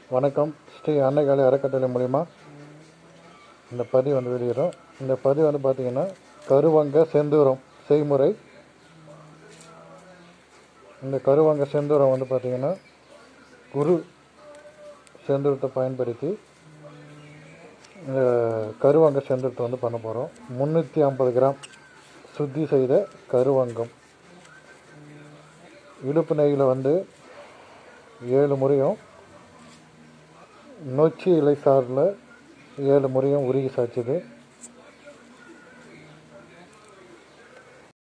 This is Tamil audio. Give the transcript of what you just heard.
வணக்கம் ஸ்ரீ அன்னைகாலி அறக்கட்டளை மூலிமா இந்த பதிவு வந்து வெளியிடுறோம் இந்த பதிவு வந்து பார்த்திங்கன்னா கருவங்க செந்தூரம் செய்முறை இந்த கருவங்க செந்தூரம் வந்து பார்த்திங்கன்னா குரு செந்தூரத்தை பயன்படுத்தி இந்த கருவங்க செந்தூரத்தை வந்து பண்ண போகிறோம் முந்நூற்றி ஐம்பது கிராம் சுத்தி செய்த கருவங்கம் இடுப்பு நெய்யில் வந்து ஏழு முறையும் நொச்சி இலை சாறில் ஏழு முறையும் உருகி சாய்ச்சது